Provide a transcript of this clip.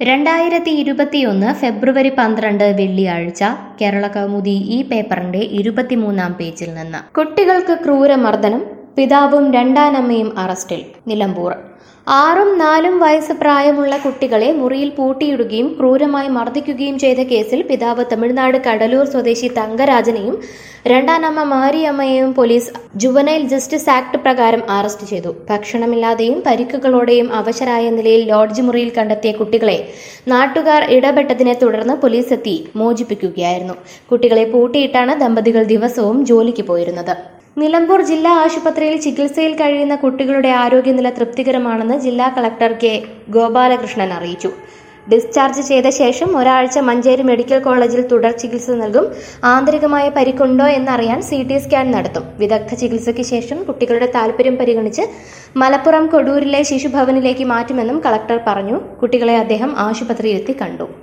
രണ്ടായിരത്തി ഇരുപത്തിയൊന്ന് ഫെബ്രുവരി പന്ത്രണ്ട് വെള്ളിയാഴ്ച കേരള കൗമുദി ഈ പേപ്പറിന്റെ ഇരുപത്തിമൂന്നാം പേജിൽ നിന്ന് കുട്ടികൾക്ക് ക്രൂരമർദ്ദനം പിതാവും രണ്ടാനമ്മയും അറസ്റ്റിൽ നിലമ്പൂർ ആറും നാലും വയസ്സ് പ്രായമുള്ള കുട്ടികളെ മുറിയിൽ പൂട്ടിയിടുകയും ക്രൂരമായി മർദ്ദിക്കുകയും ചെയ്ത കേസിൽ പിതാവ് തമിഴ്നാട് കടലൂർ സ്വദേശി തങ്കരാജനെയും രണ്ടാനമ്മ മാരിയമ്മയെയും പോലീസ് ജുവനൈൽ ജസ്റ്റിസ് ആക്ട് പ്രകാരം അറസ്റ്റ് ചെയ്തു ഭക്ഷണമില്ലാതെയും പരിക്കുകളോടെയും അവശരായ നിലയിൽ ലോഡ്ജ് മുറിയിൽ കണ്ടെത്തിയ കുട്ടികളെ നാട്ടുകാർ ഇടപെട്ടതിനെ തുടർന്ന് പോലീസ് എത്തി മോചിപ്പിക്കുകയായിരുന്നു കുട്ടികളെ പൂട്ടിയിട്ടാണ് ദമ്പതികൾ ദിവസവും ജോലിക്ക് പോയിരുന്നത് നിലമ്പൂർ ജില്ലാ ആശുപത്രിയിൽ ചികിത്സയിൽ കഴിയുന്ന കുട്ടികളുടെ ആരോഗ്യനില തൃപ്തികരമാണെന്ന് ജില്ലാ കളക്ടർ കെ ഗോപാലകൃഷ്ണൻ അറിയിച്ചു ഡിസ്ചാർജ് ചെയ്ത ശേഷം ഒരാഴ്ച മഞ്ചേരി മെഡിക്കൽ കോളേജിൽ തുടർ ചികിത്സ നൽകും ആന്തരികമായ പരിക്കുണ്ടോ എന്നറിയാൻ സി ടി സ്കാൻ നടത്തും വിദഗ്ധ ചികിത്സയ്ക്ക് ശേഷം കുട്ടികളുടെ താൽപര്യം പരിഗണിച്ച് മലപ്പുറം കൊടൂരിലെ ശിശുഭവനിലേക്ക് മാറ്റുമെന്നും കളക്ടർ പറഞ്ഞു കുട്ടികളെ അദ്ദേഹം ആശുപത്രിയിലെത്തി കണ്ടു